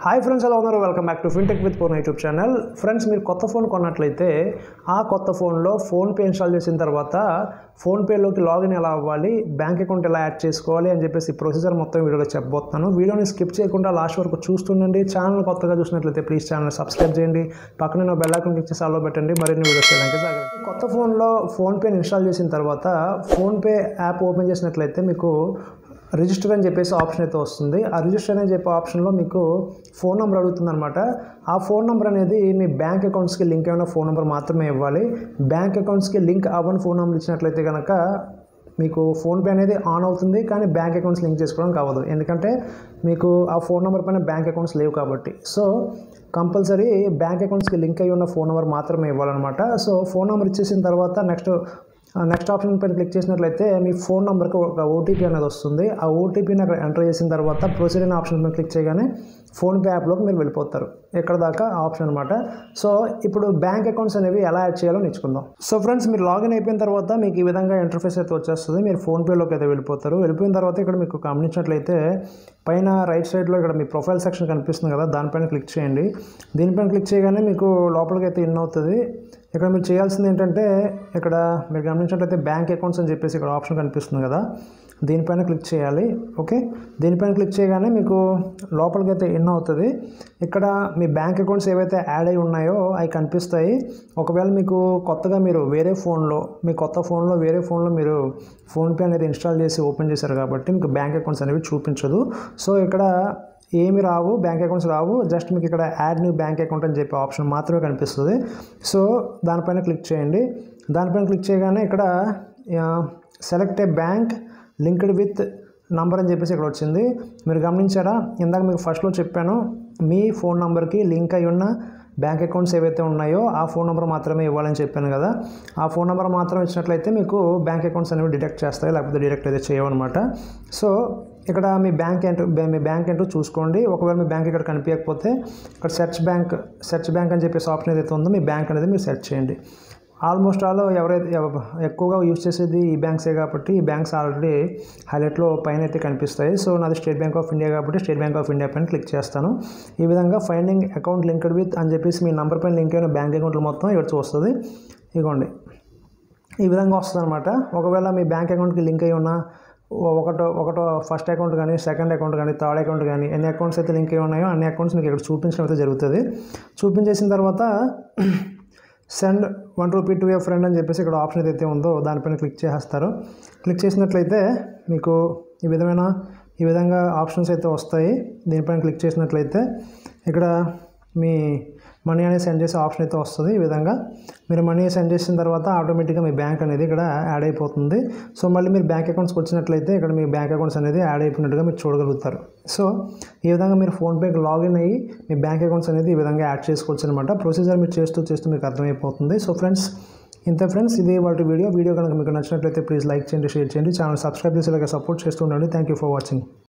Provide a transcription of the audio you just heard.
hi friends ఎలా ఉన్నారు welcome back to fintech with phone YouTube channel friends మీరు కొత్త ఫోన్ కొన్నట్లయితే ఆ కొత్త ఫోన్లో ఫోన్పే ఇన్స్టాల్ చేసిన తర్వాత ఫోన్పేలోకి లాగిన్ ఎలా అవ్వాలి బ్యాంక్ అకౌంట్ ఎలా యాడ్ చేసుకోవాలి అని చెప్పేసి ప్రొసీజర్ మొత్తం వీడియోలో చెప్పబోతున్నాను వీడియోని స్కిప్ చేయకుండా లాస్ట్ వరకు చూస్తుండండి ఛానల్ కొత్తగా చూసినట్లయితే ప్లీజ్ ఛానల్ సబ్స్క్రైబ్ చేయండి పక్కన బెల్ ఐకాన్ క్లిక్ చేసి ఆలో పెట్టండి మరిన్ని వీడియోస్ చేయడానికి జాగ్రత్త కొత్త ఫోన్లో ఫోన్పేని ఇన్స్టాల్ చేసిన తర్వాత ఫోన్పే యాప్ ఓపెన్ చేసినట్లయితే మీకు రిజిస్టర్ అని చెప్పేసి ఆప్షన్ అయితే వస్తుంది ఆ రిజిస్టర్ అని చెప్పే ఆప్షన్లో మీకు ఫోన్ నెంబర్ అడుగుతుంది అనమాట ఆ ఫోన్ నెంబర్ అనేది మీ బ్యాంక్ అకౌంట్స్కి లింక్ అయిన ఫోన్ నెంబర్ మాత్రమే ఇవ్వాలి బ్యాంక్ అకౌంట్స్కి లింక్ అవ్వని ఫోన్ నెంబర్ ఇచ్చినట్లయితే కనుక మీకు ఫోన్పే అనేది ఆన్ అవుతుంది కానీ బ్యాంక్ అకౌంట్స్ లింక్ చేసుకోవడానికి అవ్వదు ఎందుకంటే మీకు ఆ ఫోన్ నెంబర్ పైన బ్యాంక్ అకౌంట్స్ లేవు కాబట్టి సో కంపల్సరీ బ్యాంక్ అకౌంట్స్కి లింక్ అయ్యి ఉన్న ఫోన్ నెంబర్ మాత్రమే ఇవ్వాలన్నమాట సో ఫోన్ నెంబర్ ఇచ్చేసిన తర్వాత నెక్స్ట్ నెక్స్ట్ ఆప్షన్ పైన క్లిక్ చేసినట్లయితే మీ ఫోన్ నెంబర్కి ఒక ఓటీపీ అనేది వస్తుంది ఆ ఓటీపీని అక్కడ ఎంటర్ చేసిన తర్వాత ప్రొసీడ్ అనే ఆప్షన్ పైన క్లిక్ చేయగానే ఫోన్పే యాప్లోకి మీరు వెళ్ళిపోతారు ఎక్కడ దాకా ఆప్షన్ అనమాట సో ఇప్పుడు బ్యాంక్ అకౌంట్స్ అనేవి ఎలా యాడ్ చేయాలో నేర్చుకుందాం సో ఫ్రెండ్స్ మీరు లాగిన్ అయిపోయిన తర్వాత మీకు ఈ విధంగా ఇంటర్ఫేస్ అయితే వచ్చేస్తుంది మీరు ఫోన్పేలోకి అయితే వెళ్ళిపోతారు వెళ్ళిపోయిన తర్వాత ఇక్కడ మీకు గమనించినట్లయితే పైన రైట్ సైడ్లో ఇక్కడ మీ ప్రొఫైల్ సెక్షన్ కనిపిస్తుంది కదా దానిపైన క్లిక్ చేయండి దీనిపైన క్లిక్ చేయగానే మీకు లోపలికి అయితే ఇన్ అవుతుంది ఇక్కడ మీరు చేయాల్సింది ఏంటంటే ఇక్కడ మీరు గమనించినట్లయితే బ్యాంక్ అకౌంట్స్ అని చెప్పేసి ఇక్కడ ఆప్షన్ కనిపిస్తుంది కదా దీనిపైన క్లిక్ చేయాలి ఓకే దీనిపైన క్లిక్ చేయగానే మీకు లోపలికి అయితే ఇన్ అవుతుంది ఇక్కడ మీ బ్యాంక్ అకౌంట్స్ ఏవైతే యాడ్ అయి ఉన్నాయో అవి కనిపిస్తాయి ఒకవేళ మీకు కొత్తగా మీరు వేరే ఫోన్లో మీ కొత్త ఫోన్లో వేరే ఫోన్లో మీరు ఫోన్పే అనేది ఇన్స్టాల్ చేసి ఓపెన్ చేశారు కాబట్టి మీకు బ్యాంక్ అకౌంట్స్ అనేవి చూపించదు సో ఇక్కడ ఏమి రావు బ్యాంక్ అకౌంట్స్ రావు జస్ట్ మీకు ఇక్కడ యాడ్ న్యూ బ్యాంక్ అకౌంట్ అని చెప్పే ఆప్షన్ మాత్రమే కనిపిస్తుంది సో దానిపైన క్లిక్ చేయండి దానిపైన క్లిక్ చేయగానే ఇక్కడ select a bank linked with number అని చెప్పేసి ఇక్కడ వచ్చింది మీరు గమనించారా ఇందాక మీకు ఫస్ట్లో చెప్పాను మీ ఫోన్ నెంబర్కి లింక్ అయి ఉన్న బ్యాంక్ అకౌంట్స్ ఏవైతే ఉన్నాయో ఆ ఫోన్ నెంబర్ మాత్రమే ఇవ్వాలని చెప్పాను కదా ఆ ఫోన్ నెంబర్ మాత్రం ఇచ్చినట్లయితే మీకు బ్యాంక్ అకౌంట్స్ అనేవి డిటెక్ట్ చేస్తాయి లేకపోతే డిటెక్ట్ అయితే చేయవన్నమాట సో ఇక్కడ మీ బ్యాంక్ ఎంట్రీ మీ బ్యాంక్ ఎంట్రీ చూసుకోండి ఒకవేళ మీ బ్యాంక్ ఇక్కడ కనిపించకపోతే ఇక్కడ సెర్చ్ బ్యాంక్ సెర్చ్ బ్యాంక్ అని చెప్పేసి ఆప్షన్ ఏదైతే ఉందో మీ బ్యాంక్ అనేది మీరు సెర్చ్ చేయండి ఆల్మోస్ట్ ఆల్ ఎవరైతే ఎవ- ఎక్కువగా యూజ్ చేసేది ఈ బ్యాంక్సే కాబట్టి ఈ బ్యాంక్స్ ఆల్రెడీ హైలైట్లో పైన అయితే కనిపిస్తాయి సో నాది స్టేట్ బ్యాంక్ ఆఫ్ ఇండియా కాబట్టి స్టేట్ బ్యాంక్ ఆఫ్ ఇండియా పైన క్లిక్ చేస్తాను ఈ విధంగా ఫైండింగ్ అకౌంట్ లింక్డ్ విత్ అని చెప్పేసి మీ నంబర్ పైన లింక్ అయిన బ్యాంక్ అకౌంట్లు మొత్తం ఇక్కడ వస్తుంది ఇదిగోండి ఈ విధంగా వస్తుంది అనమాట ఒకవేళ మీ బ్యాంక్ అకౌంట్కి లింక్ అయి ఉన్న ఒకటో ఒకటో ఫస్ట్ అకౌంట్ కానీ సెకండ్ అకౌంట్ కానీ థర్డ్ అకౌంట్ కానీ ఎన్ని అకౌంట్స్ అయితే లింక్ అయి ఉన్నాయో అన్ని అకౌంట్స్ మీకు ఇక్కడ చూపించడం అయితే జరుగుతుంది చూపించేసిన తర్వాత send one rupee to a friend అని చెప్పేసి ఇక్కడ ఆప్షన్ ఏదైతే ఉందో దానిపైన క్లిక్ చేసేస్తారు క్లిక్ చేసినట్లయితే మీకు ఈ విధమైన ఈ విధంగా ఆప్షన్స్ అయితే వస్తాయి దీనిపైన క్లిక్ చేసినట్లయితే ఇక్కడ మీ మనీ అనేది సెండ్ చేసే ఆప్షన్ అయితే వస్తుంది ఈ విధంగా మీరు మనీ సెండ్ చేసిన తర్వాత ఆటోమేటిక్గా మీ బ్యాంక్ అనేది ఇక్కడ యాడ్ అయిపోతుంది సో మళ్ళీ మీరు బ్యాంక్ అకౌంట్స్కి వచ్చినట్లయితే ఇక్కడ మీ బ్యాంక్ అకౌంట్స్ అనేది యాడ్ అయిపోయినట్టుగా మీరు చూడగలుగుతారు సో ఈ విధంగా మీరు ఫోన్పేకి లాగిన్ అయ్యి మీ బ్యాంక్ అకౌంట్స్ అనేది ఈ విధంగా యాడ్ చేసుకోవచ్చు అనమాట ప్రొసీజర్ మీరు చేస్తూ చేస్తూ మీకు అర్థమైపోతుంది సో ఫ్రెండ్స్ ఇంతే ఫ్రెండ్స్ ఇది వాటి వీడియో వీడియో కనుక మీకు నచ్చినట్లయితే ప్లీజ్ లైక్ చేయండి షేర్ చేయండి ఛానల్ సబ్స్క్రైబ్ చేసి ఇలాగ సపోర్ట్ చేస్తూ ఉండండి థ్యాంక్ యూ ఫర్ వాచింగ్